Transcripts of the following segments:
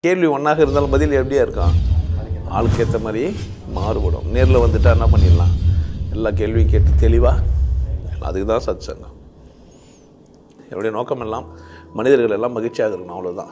கேள்வி ஒன்றாக இருந்தாலும் பதில் எப்படியா இருக்கும் ஆளுக்கு ஏற்ற மாதிரி மாறுபடும் நேரில் வந்துட்டா என்ன பண்ணிடலாம் எல்லா கேள்வியும் கேட்டு தெளிவாக அதுக்கு தான் சத் சங்கம் என்னுடைய நோக்கம் எல்லாம் மனிதர்கள் எல்லாம் மகிழ்ச்சியாக இருக்கணும் அவ்வளோதான்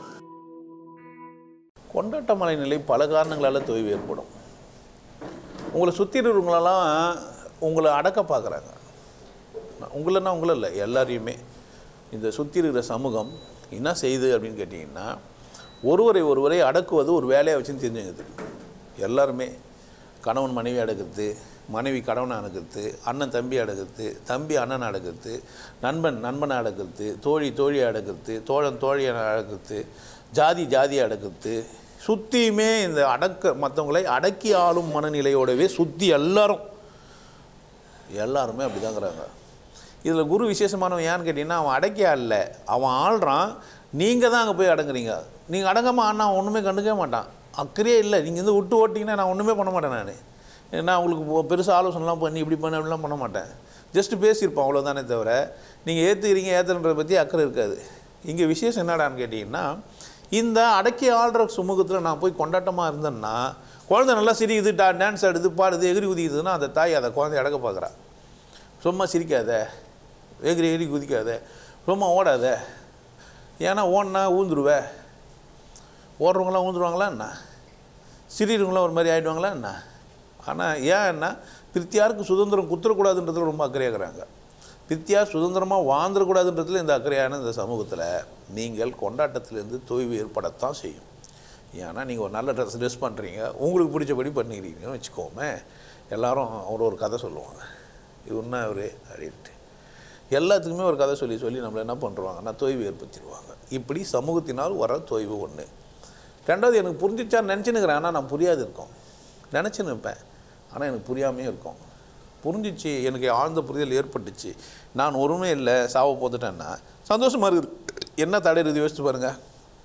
கொண்டாட்ட மனநிலை பல காரணங்களால் தொய்வு ஏற்படும் உங்களை சுற்றி இருக்கிறவங்களெல்லாம் உங்களை அடக்க பார்க்குறாங்க உங்களன்னா உங்களை இல்லை எல்லாரையுமே இந்த சுற்றி இருக்கிற சமூகம் என்ன செய்யுது அப்படின்னு கேட்டிங்கன்னா ஒருவரை ஒருவரை அடக்குவது ஒரு வேலையை வச்சுன்னு தெரிஞ்சுங்குது எல்லாருமே கணவன் மனைவி அடக்குறது மனைவி கணவனை அடக்குறது அண்ணன் தம்பி அடக்குறது தம்பி அண்ணன் அடக்குறது நண்பன் நண்பனை அடக்குறது தோழி தோழியை அடக்குறது தோழன் தோழியை அடக்குறது ஜாதி ஜாதியை அடக்குறது சுற்றியுமே இந்த அடக்க மற்றவங்களை அடக்கி ஆளும் மனநிலையோடவே சுற்றி எல்லாரும் எல்லாருமே அப்படி தாங்கிறாங்க இதில் குரு விசேஷமானவன் ஏன்னு கேட்டிங்கன்னா அவன் அடக்கி ஆளல அவன் ஆள்றான் நீங்கள் தான் அங்கே போய் அடங்குறீங்க நீங்கள் அடங்காமல் ஆனா அவன் ஒன்றுமே கண்டுக்கவே மாட்டான் அக்கறையே இல்லை நீங்கள் வந்து விட்டு ஓட்டிங்கன்னா நான் ஒன்றுமே பண்ண மாட்டேன் நான் ஏன்னா உங்களுக்கு பெருசாக ஆலோசனைலாம் பண்ணி இப்படி பண்ண அப்படிலாம் பண்ண மாட்டேன் ஜஸ்ட் பேசியிருப்பான் அவ்வளோதானே தவிர நீங்கள் ஏற்றுக்கிறீங்க ஏற்றுன்றதை பற்றி அக்கறை இருக்காது இங்கே விசேஷம் என்னடான்னு கேட்டிங்கன்னா இந்த அடக்கி ஆள்ற சுமூகத்தில் நான் போய் கொண்டாட்டமாக இருந்தேன்னா குழந்தை நல்லா சிரிக்குது டா டான்ஸ் ஆடுது பாடுது எகிரி குதிக்குதுன்னா அந்த தாய் அதை குழந்தைய அடக்க பார்க்குறா சும்மா சிரிக்காத எகிரி எகிரி குதிக்காத சும்மா ஓடாத ஏன்னா ஓடினா ஊந்துருவ ஓடுறவங்களாம் ஊந்துருவாங்களா என்ன சிரிக்கிறவங்களாம் ஒரு மாதிரி ஆகிடுவாங்களா என்ன ஆனால் ஏன் என்ன பிரித்தியாருக்கு சுதந்திரம் குத்துறக்கூடாதுன்றதுல ரொம்ப அக்கறையாகிறாங்க பிரித்தியார் சுதந்திரமாக வாழ்ந்துடக்கூடாதுன்றதுல இந்த அக்கறையான இந்த சமூகத்தில் நீங்கள் கொண்டாட்டத்திலேருந்து தொய்வு ஏற்படத்தான் செய்யும் ஏன்னா நீங்கள் ஒரு நல்ல ட்ரெஸ் ட்ரெஸ் பண்ணுறீங்க உங்களுக்கு பிடிச்சபடி பண்ணிக்கிறீங்கன்னு வச்சுக்கோமே எல்லாரும் ஒரு ஒரு கதை சொல்லுவாங்க இது என்ன ஒரு அப்படின்ட்டு எல்லாத்துக்குமே ஒரு கதை சொல்லி சொல்லி நம்மளை என்ன பண்ணுறாங்கன்னா தொய்வு ஏற்படுத்திடுவாங்க இப்படி சமூகத்தினால் வர தொய்வு ஒன்று ரெண்டாவது எனக்கு புரிஞ்சிச்சா நினச்சினுக்கிறேன் ஆனால் நான் புரியாது இருக்கோம் நினச்சின்னு இருப்பேன் ஆனால் எனக்கு புரியாமே இருக்கும் புரிஞ்சிச்சு எனக்கு ஆழ்ந்த புரிதல் ஏற்பட்டுச்சு நான் ஒருமே இல்லை சாவ போத்துட்டேன்னா சந்தோஷமாக இருக்குது என்ன தடை இருக்குது யோசிச்சு பாருங்கள்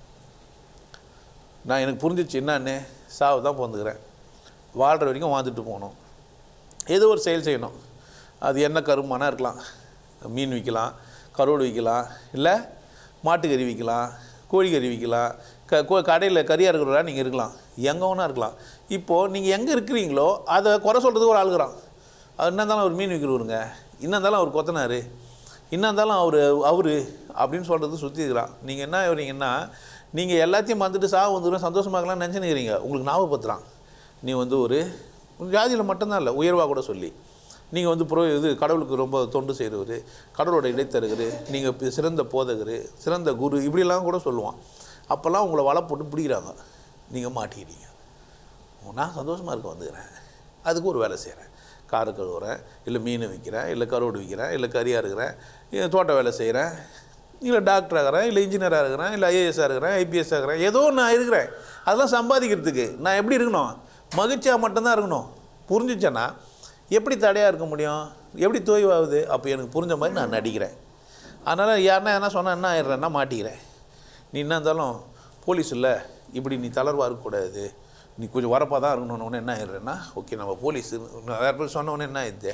நான் எனக்கு புரிஞ்சிச்சு என்னன்னு சாவு தான் பிறந்துக்கிறேன் வாழ்கிற வரைக்கும் வாழ்ந்துட்டு போகணும் ஏதோ ஒரு செயல் செய்யணும் அது என்ன கருமானா இருக்கலாம் மீன் விற்கலாம் கரோடு விற்கலாம் இல்லை மாட்டுக்கறி விற்கலாம் கோழிக்கறி விற்கலாம் க கோ கடையில் கறியாக இருக்கிறவரா நீங்கள் இருக்கலாம் எங்கே வேணா இருக்கலாம் இப்போது நீங்கள் எங்கே இருக்கிறீங்களோ அதை குறை சொல்கிறதுக்கு ஒரு ஆளுகிறான் அது என்ன இருந்தாலும் அவர் மீன் விற்கிறவருங்க இன்னும் இருந்தாலும் அவர் கொத்தனார் இன்னும் இருந்தாலும் அவர் அவர் அப்படின்னு சொல்கிறது சுற்றி இருக்கிறான் நீங்கள் என்ன வரீங்கன்னா நீங்கள் எல்லாத்தையும் வந்துட்டு சாவு வந்துடும் சந்தோஷமாகலாம் நினச்சினுக்கிறீங்க உங்களுக்கு ஞாபகப்படுத்துகிறான் நீ வந்து ஒரு ஜாதியில் மட்டும்தான் இல்லை உயர்வாக கூட சொல்லி நீங்கள் வந்து புரோ இது கடவுளுக்கு ரொம்ப தொண்டு செய்கிறவர் கடவுளோட இடைத்தருகர் நீங்கள் சிறந்த போதகர் சிறந்த குரு இப்படிலாம் கூட சொல்லுவான் அப்போல்லாம் உங்களை வலை போட்டு பிடிக்கிறாங்க நீங்கள் மாட்டிக்கிறீங்க நான் சந்தோஷமாக இருக்க வந்துக்கிறேன் அதுக்கு ஒரு வேலை செய்கிறேன் காரு கழுவுறேன் இல்லை மீன் விற்கிறேன் இல்லை கருவாடு விற்கிறேன் இல்லை கறியாக இருக்கிறேன் இல்லை தோட்ட வேலை செய்கிறேன் இல்லை டாக்டராக இருக்கிறேன் இல்லை இன்ஜினியராக இருக்கிறேன் இல்லை ஐஏஎஸ்ஸாக இருக்கிறேன் ஐபிஎஸ் இருக்கிறேன் ஏதோ நான் இருக்கிறேன் அதெல்லாம் சம்பாதிக்கிறதுக்கு நான் எப்படி இருக்கணும் மகிழ்ச்சியாக மட்டும்தான் இருக்கணும் புரிஞ்சிச்சேன்னா எப்படி தடையாக இருக்க முடியும் எப்படி தோய்வாகுது அப்போ எனக்கு புரிஞ்ச மாதிரி நான் நடிக்கிறேன் அதனால் யாருன்னா என்ன சொன்னால் என்ன ஆயிடுறேன்னா மாட்டிக்கிறேன் நீ என்ன இருந்தாலும் போலீஸ் இல்லை இப்படி நீ தளர்வாக இருக்கக்கூடாது நீ கொஞ்சம் வரப்பாக தான் இருக்கணும்னு என்ன ஆயிடுறேன்னா ஓகே நம்ம போலீஸ் வேறு பேர் சொன்னவொன்னே என்ன ஆயிடுது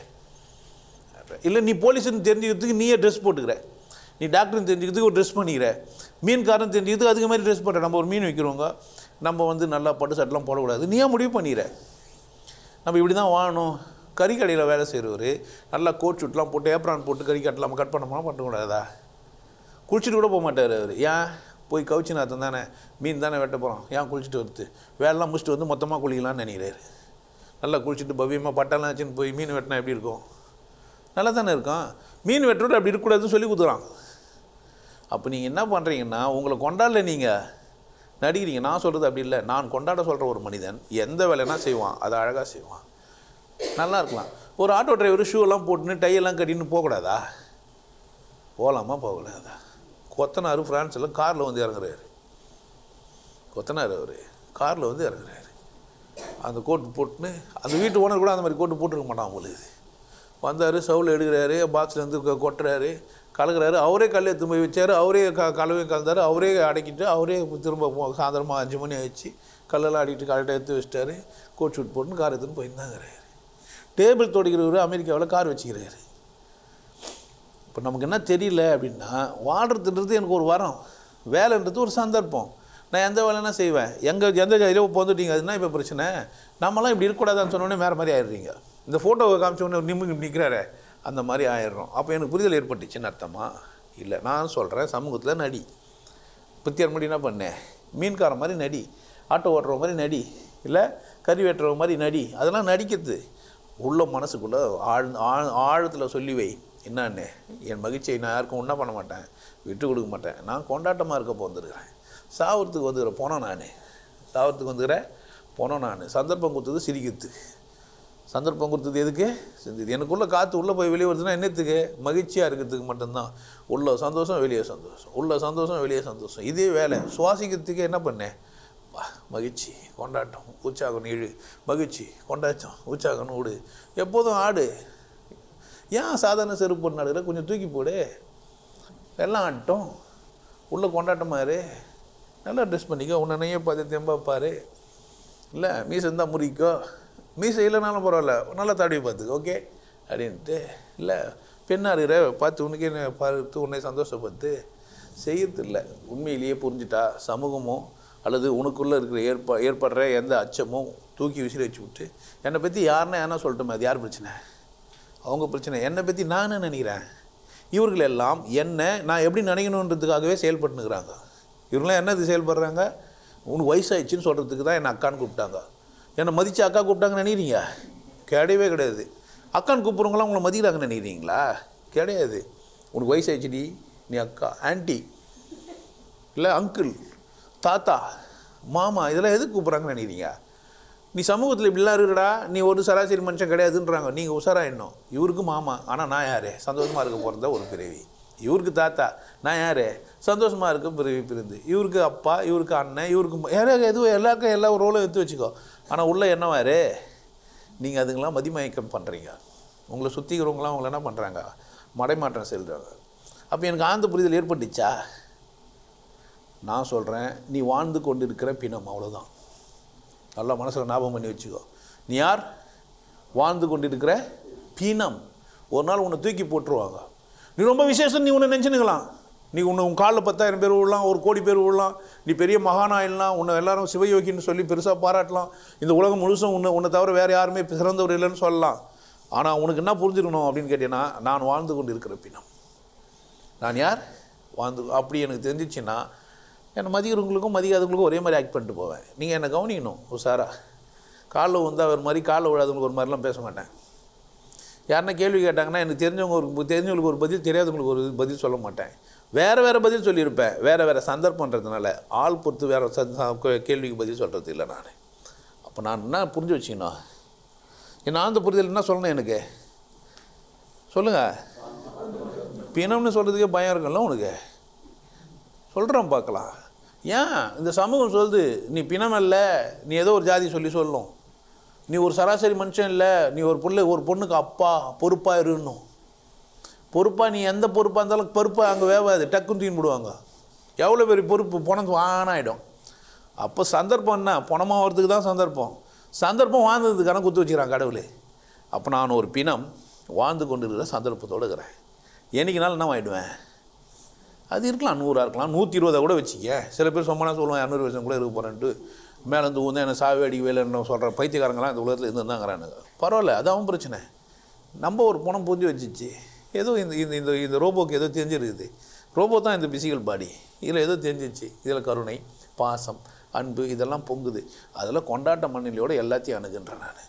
இல்லை நீ போலீஸ்னு தெரிஞ்சுக்கிறதுக்கு நீயே ட்ரெஸ் போட்டுக்கிற நீ டாக்டர்னு தெரிஞ்சுக்கிறதுக்கு ஒரு ட்ரெஸ் பண்ணிக்கிற மீன்காரன் தெரிஞ்சுக்கிறதுக்கு அதுக்கு மாதிரி ட்ரெஸ் போடுற நம்ம ஒரு மீன் வைக்கிறவங்க நம்ம வந்து நல்லா பட்டு சட்டெலாம் போடக்கூடாது நீயே முடிவு பண்ணிக்கிற நம்ம இப்படி தான் வாழணும் கறி கடையில் வேலை செய்கிறவர் நல்லா கோட் ஷூட்லாம் போட்டு ஏப்ரான் போட்டு கறி கட்டலாமா கட் பண்ண போனால் பண்ணக்கூடாதா குளிச்சுட்டு கூட போக மாட்டார் அவர் ஏன் போய் கவுச்சி நாத்தம் தானே மீன் தானே வெட்ட போகிறோம் ஏன் குளிச்சுட்டு வருது வேலைலாம் முடிச்சுட்டு வந்து மொத்தமாக குளிக்கலாம்னு நினைக்கிறாரு நல்லா குளிச்சுட்டு பவ்யமாக பட்டெல்லாம் வச்சுன்னு போய் மீன் வெட்டினா எப்படி இருக்கும் நல்லா தானே இருக்கும் மீன் வெட்டுறது அப்படி இருக்கக்கூடாதுன்னு சொல்லி கொடுத்துறான் அப்போ நீங்கள் என்ன பண்ணுறீங்கன்னா உங்களை கொண்டாடல நீங்கள் நடிக்கிறீங்க நான் சொல்கிறது அப்படி இல்லை நான் கொண்டாட சொல்கிற ஒரு மனிதன் எந்த வேலைனா செய்வான் அதை அழகாக செய்வான் நல்லா இருக்கலாம் ஒரு ஆட்டோ டிரைவர் ஷூலாம் போட்டுன்னு டையெல்லாம் கட்டின்னு போகக்கூடாதா போகலாமா போகக்கூடாதா கொத்தனார் ஃப்ரான்ஸில் காரில் வந்து இறங்குறாரு கொத்தனார் அவர் காரில் வந்து இறங்குறாரு அந்த கோட்டு போட்டுன்னு அந்த வீட்டு ஓனர் கூட அந்த மாதிரி கோட்டு போட்டுருக்க மாட்டான் உங்களுக்கு வந்தார் சவுல் எடுக்கிறாரு பாக்ஸ்லேருந்து கொட்டுறாரு கலக்கிறாரு அவரே கல் எடுத்து போய் வச்சார் அவரே க கலவை கலந்தார் அவரே அடக்கிட்டு அவரே திரும்ப போ- சாயந்தரமா அஞ்சு மணி ஆயிடுச்சு கல்லெல்லாம் அடிக்கிட்டு கரெக்டாக எடுத்து வச்சிட்டாரு கோட் ஷூட் போட்டுன்னு கார் எடுத்துன்னு போயிருந்தாங்கிறாரு டேபிள் துடைக்கிறவர் அமெரிக்காவில் கார் வச்சுக்கிறாரு இப்போ நமக்கு என்ன தெரியல அப்படின்னா வாழ்கிறதுன்றது எனக்கு ஒரு வரம் வேலைன்றது ஒரு சந்தர்ப்பம் நான் எந்த வேலைனா செய்வேன் எங்கள் எந்த ஜாதியிலே இப்போ வந்துட்டீங்க அதுனா இப்போ பிரச்சனை நம்மலாம் இப்படி இருக்கக்கூடாதுன்னு சொன்னோடனே வேறு மாதிரி ஆயிடுறீங்க இந்த ஃபோட்டோவை காமிச்ச உடனே நிம்மி நிற்கிறாரு அந்த மாதிரி ஆயிடுறோம் அப்போ எனக்கு புரிதல் ஏற்பட்டுச்சுன்னு அர்த்தமா இல்லை நான் சொல்கிறேன் சமூகத்தில் நடி பித்தியார் முடி என்ன பண்ணேன் மீன்கார மாதிரி நடி ஆட்டோ ஓட்டுற மாதிரி நடி இல்லை கறி வெட்டுற மாதிரி நடி அதெல்லாம் நடிக்கிறது உள்ள மனசுக்குள்ளே ஆழ் ஆழ் ஆழத்தில் சொல்லி வை என்னன்னு என் மகிழ்ச்சியை நான் யாருக்கும் ஒன்றா பண்ண மாட்டேன் விட்டு கொடுக்க மாட்டேன் நான் கொண்டாட்டமாக இருக்க போந்துருக்கிறேன் சாவறதுக்கு வந்துக்கிற போனோம் நான் சாவறதுக்கு வந்துக்கிற போனோம் நான் சந்தர்ப்பம் கொடுத்தது சிரிக்கிறது சந்தர்ப்பம் கொடுத்தது எதுக்கு செஞ்சது எனக்குள்ளே காற்று உள்ளே போய் வெளியே வருதுன்னா என்னத்துக்கு மகிழ்ச்சியாக இருக்கிறதுக்கு மட்டும்தான் உள்ள சந்தோஷம் வெளியே சந்தோஷம் உள்ள சந்தோஷம் வெளியே சந்தோஷம் இதே வேலை சுவாசிக்கிறதுக்கு என்ன பண்ணேன் வா, மகிழ்ச்சி கொண்டாட்டம் உற்சாகம் நீழு மகிழ்ச்சி கொண்டாட்டம் உற்சாகம் ஊடு எப்போதும் ஆடு ஏன் சாதாரண செருப்பு போட்டு நடுகிற கொஞ்சம் தூக்கி போடு எல்லாம் ஆட்டும் உள்ள கொண்டாட்டமாக இரு நல்லா ட்ரெஸ் பண்ணிக்கோ உன்னை நெய்ய பார்த்து தெம்பா பாரு இல்லை மீசை இருந்தால் முறிக்கோ மீசை இல்லைனாலும் பரவாயில்ல நல்லா தடவி பார்த்துக்கோ ஓகே அப்படின்ட்டு இல்லை பெண்ணாக இருக்கிற பார்த்து உனக்கே நே- பார்த்து உன்னை சந்தோஷப்பட்டு செய்யறது இல்லை உண்மையிலேயே புரிஞ்சுட்டா சமூகமோ அல்லது உனக்குள்ளே இருக்கிற ஏற்ப ஏற்படுற எந்த அச்சமோ தூக்கி விசிறி வச்சு விட்டு என்னை பற்றி யாருன்னா என்ன சொல்லட்டுமே அது யார் பிரச்சனை அவங்க பிரச்சனை என்னை பற்றி நான் என்ன நினைக்கிறேன் இவர்கள் எல்லாம் என்ன நான் எப்படி நினைக்கணுன்றதுக்காகவே செயல்பட்டுனுக்குறாங்க இவங்களாம் என்னது செயல்படுறாங்க உனக்கு வயசாயிடுச்சுன்னு சொல்கிறதுக்கு தான் என்னை அக்கான்னு கூப்பிட்டாங்க என்னை மதித்து அக்கா கூப்பிட்டாங்கன்னு நினைக்கிறீங்க கிடையவே கிடையாது அக்கான்னு கூப்பிட்றவங்களாம் உங்களை மதிக்கிறாங்கன்னு நினைக்கிறீங்களா கிடையாது உனக்கு வயசாயிடுச்சுடி நீ அக்கா ஆன்ட்டி இல்லை அங்கிள் தாத்தா மாமா இதெல்லாம் எதுக்கு கூப்பிட்றாங்கன்னு நினைக்கிறீங்க நீ சமூகத்தில் இப்படிலாம் இருக்குடா நீ ஒரு சராசரி மனுஷன் கிடையாதுன்றாங்க நீங்கள் உஷாராயிடணும் இவருக்கு மாமா ஆனால் நான் யார் சந்தோஷமாக இருக்க போகிறதா ஒரு பிறவி இவருக்கு தாத்தா நான் யார் சந்தோஷமாக இருக்க பிறவி பிரிந்து இவருக்கு அப்பா இவருக்கு அண்ணன் இவருக்கு ம- யாராவது எதுவும் எல்லாருக்கும் எல்லா ரோலும் எடுத்து வச்சுக்கோ ஆனால் உள்ள என்னவாரு நீங்கள் அதுங்களாம் மதிமயக்கம் பண்ணுறீங்க உங்களை சுற்றிக்கிறவங்களாம் உங்களை என்ன பண்ணுறாங்க மடைமாற்றம் செல்றாங்க அப்போ எனக்கு ஆழ்ந்த புரிதல் ஏற்பட்டுச்சா நான் சொல்கிறேன் நீ வாழ்ந்து கொண்டு இருக்கிற பிணம் அவ்வளோதான் நல்லா மனசில் ஞாபகம் பண்ணி வச்சுக்கோ நீ யார் வாழ்ந்து கொண்டு இருக்கிற பிணம் ஒரு நாள் உன்னை தூக்கி போட்டுருவாங்க நீ ரொம்ப விசேஷம் நீ உன்னை நினச்சினுக்கலாம் நீ உன்னை உன் காலில் பத்தாயிரம் பேர் விடலாம் ஒரு கோடி பேர் விடலாம் நீ பெரிய மகானாயிடலாம் உன்னை எல்லாரும் சிவயோகின்னு சொல்லி பெருசாக பாராட்டலாம் இந்த உலகம் முழுசும் உன்னை உன்னை தவிர வேறு யாருமே சிறந்தவர் இல்லைன்னு சொல்லலாம் ஆனால் உனக்கு என்ன புரிஞ்சுக்கணும் அப்படின்னு கேட்டீங்கன்னா நான் வாழ்ந்து கொண்டு இருக்கிற பிணம் நான் யார் வாழ்ந்து அப்படி எனக்கு தெரிஞ்சிச்சுன்னா என்னை மதிக்கிறவங்களுக்கும் மதிக்காதவங்களுக்கும் ஒரே மாதிரி ஆக்ட் பண்ணிட்டு போவேன் நீங்கள் என்னை கவனிக்கணும் உஷாரா காலில் வந்தால் ஒரு மாதிரி காலில் விழாதவங்களுக்கு ஒரு மாதிரிலாம் பேச மாட்டேன் யாருன்னா கேள்வி கேட்டாங்கன்னா எனக்கு தெரிஞ்சவங்க ஒரு தெரிஞ்சவங்களுக்கு ஒரு பதில் தெரியாதவங்களுக்கு ஒரு பதில் சொல்ல மாட்டேன் வேறு வேறு பதில் சொல்லியிருப்பேன் வேறு வேறு சந்தர்ப்பன்றதுனால ஆள் பொறுத்து வேறு கேள்விக்கு பதில் சொல்கிறது இல்லை நான் அப்போ நான் என்ன புரிஞ்சு வச்சுக்கணும் என் ஆழ்ந்த புரிதல் என்ன சொல்லணும் எனக்கு சொல்லுங்கள் பிணம்னு சொல்கிறதுக்கே பயம் இருக்குல்ல உனக்கு சொல்கிறேன் பார்க்கலாம் ஏன் இந்த சமூகம் சொல்லுது நீ பிணம் அல்ல நீ ஏதோ ஒரு ஜாதி சொல்லி சொல்லும் நீ ஒரு சராசரி மனுஷன் இல்லை நீ ஒரு பிள்ளை ஒரு பொண்ணுக்கு அப்பா பொறுப்பாக இருன்னும் பொறுப்பாக நீ எந்த பொறுப்பாக இருந்தாலும் பொறுப்பாக அங்கே வேவாது டக்குன்னு தூக்கி விடுவாங்க எவ்வளோ பெரிய பொறுப்பு பணம் வானாயிடும் அப்போ சந்தர்ப்பம் என்ன பணமாக வரதுக்கு தான் சந்தர்ப்பம் சந்தர்ப்பம் வாழ்ந்ததுக்கான குத்து வச்சுக்கிறான் கடவுளே அப்போ நான் ஒரு பிணம் வாழ்ந்து கொண்டு இருக்கிற சந்தர்ப்பத்தோடு இருக்கிறேன் என்னைக்குனாலும் என்ன ஆகிடுவேன் அது இருக்கலாம் நூறாக இருக்கலாம் நூற்றி இருபதா கூட வச்சுக்க சில பேர் சொன்னா சொல்லுவான் இரநூறு வருஷம் கூட இருக்க போகிறேன்ட்டு மேலேருந்து ஊந்து என்ன சாவி அடிக்க வேலைன்னு சொல்கிற பைத்தியக்காரங்களாம் இந்த உலகத்தில் இருந்து தாங்கிறானுங்க பரவாயில்ல அது அவன் பிரச்சனை நம்ம ஒரு பணம் புரிஞ்சு வச்சிச்சு ஏதோ இந்த இந்த இந்த இந்த ரோபோக்கு ஏதோ தெரிஞ்சிருக்குது ரோபோ தான் இந்த பிசிக்கல் பாடி இதில் ஏதோ தெரிஞ்சிச்சு இதில் கருணை பாசம் அன்பு இதெல்லாம் பொங்குது அதில் கொண்டாட்ட மண்ணிலையோட எல்லாத்தையும் அணுகுன்றேன் நான்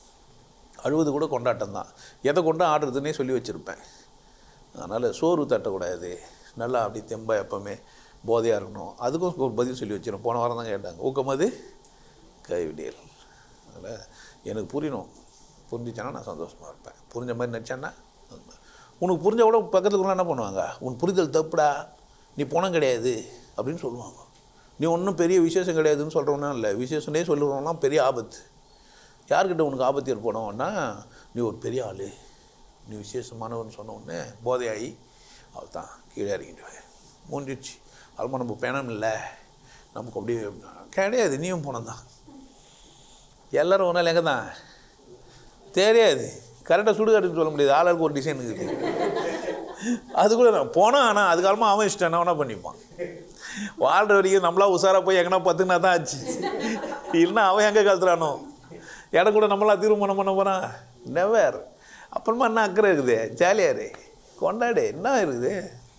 அழுவது கூட கொண்டாட்டம் தான் எதை கொண்டு ஆடுறதுன்னே சொல்லி வச்சுருப்பேன் அதனால் சோறு தட்டக்கூடாது நல்லா அப்படி தெம்பா எப்போவுமே போதையாக இருக்கணும் அதுக்கும் ஒரு பதில் சொல்லி வச்சிடும் போன வாரம் தான் கேட்டாங்க ஊக்கமது கைவிடியல் அதில் எனக்கு புரியணும் புரிஞ்சிச்சேன்னா நான் சந்தோஷமாக இருப்பேன் புரிஞ்ச மாதிரி நினச்சேன்னா உனக்கு புரிஞ்ச கூட பக்கத்துக்கு என்ன பண்ணுவாங்க உன் புரிதல் தப்புடா நீ பணம் கிடையாது அப்படின்னு சொல்லுவாங்க நீ ஒன்றும் பெரிய விசேஷம் கிடையாதுன்னு சொல்கிறவனா இல்லை விசேஷனே சொல்லுறவங்களாம் பெரிய ஆபத்து யார்கிட்ட உனக்கு ஆபத்து ஏற்படும்னா நீ ஒரு பெரிய ஆள் நீ விசேஷமானவன் சொன்ன உடனே போதையாகி அவள் தான் கீழே இறங்கிடுவேன் மூஞ்சிச்சு அதுமா நம்ம பணம் இல்லை நமக்கு அப்படியே கிடையாது நீயும் போனது தான் எல்லோரும் ஒன்றும் எங்கே தான் தெரியாது கரெக்டாக சுடுகாட்டுன்னு சொல்ல முடியாது ஆளுக்கு ஒரு டிசைன் இருக்குது அது கூட நான் போனால் ஆனால் அது காலமாக அவன் இஷ்டம் என்ன வேணா பண்ணிப்பான் வாழ்கிற வரைக்கும் நம்மளா உஷாராக போய் எங்கன்னா பத்துனா தான் ஆச்சு இல்லைன்னா அவன் எங்கே கழுத்துறானோ இடம் கூட நம்மளா தீர்மானம் பண்ண போகிறான் நெவர் அப்புறமா என்ன அக்கறை இருக்குது ஜாலியாரு கொண்டாடு என்ன இருக்குது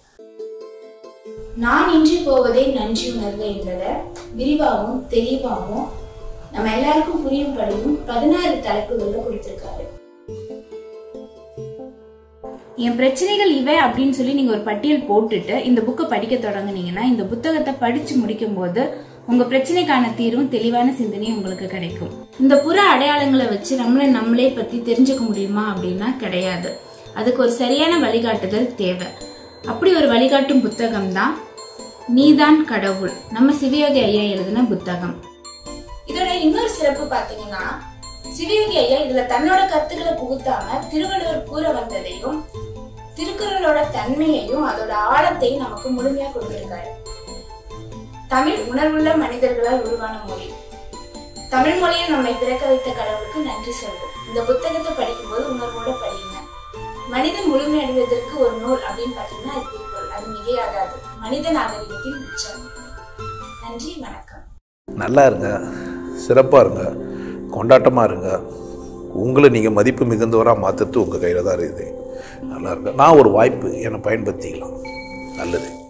நான் இன்றி போவதே நன்றி உணர்வு என்பதை விரிவாகவும் தெளிவாகவும் நம்ம எல்லாருக்கும் புரியும்படியும் பதினாறு தலைப்புகள்ல கொடுத்திருக்காரு என் பிரச்சனைகள் இவை அப்படின்னு சொல்லி நீங்க ஒரு பட்டியல் போட்டுட்டு இந்த புக்கை படிக்க தொடங்குனீங்கன்னா இந்த புத்தகத்தை படிச்சு முடிக்கும் போது உங்க பிரச்சனைக்கான தீர்வும் தெளிவான சிந்தனையும் உங்களுக்கு கிடைக்கும் இந்த புற அடையாளங்களை வச்சு நம்மளை நம்மளே பத்தி தெரிஞ்சுக்க முடியுமா அப்படின்னா கிடையாது அதுக்கு ஒரு சரியான வழிகாட்டுதல் தேவை அப்படி ஒரு வழிகாட்டும் புத்தகம் தான் நீதான் கடவுள் நம்ம சிவயோகி ஐயா எழுதின புத்தகம் இதோட இன்னொரு சிறப்பு பாத்தீங்கன்னா சிவயோகி ஐயா இதுல தன்னோட கருத்துக்களை புகுத்தாம திருவள்ளுவர் கூற வந்ததையும் திருக்குறளோட தன்மையையும் அதோட ஆழத்தையும் நமக்கு முழுமையா கொடுத்திருக்காரு தமிழ் உணர்வுள்ள மனிதர்களால் உருவான மொழி தமிழ் மொழியை நம்மை பிறக்க வைத்த கடவுளுக்கு நன்றி சொல்வோம் இந்த புத்தகத்தை படிக்கும்போது உணர்வோட படியுங்க மனிதன் முழுமை அடைவதற்கு ஒரு நூல் அப்படின்னு பாத்தீங்கன்னா அது திருக்குறள் அது மிகையாகாது மனித நாகரிகத்தின் உச்சம் நன்றி வணக்கம் நல்லா இருங்க சிறப்பாக இருங்க கொண்டாட்டமாக இருங்க உங்களை நீங்கள் மதிப்பு மிகுந்தவராக மாற்றுறது உங்கள் கையில் தான் இருக்குது நல்லா இருங்க நான் ஒரு வாய்ப்பு என்னை பயன்படுத்திக்கலாம் நல்லது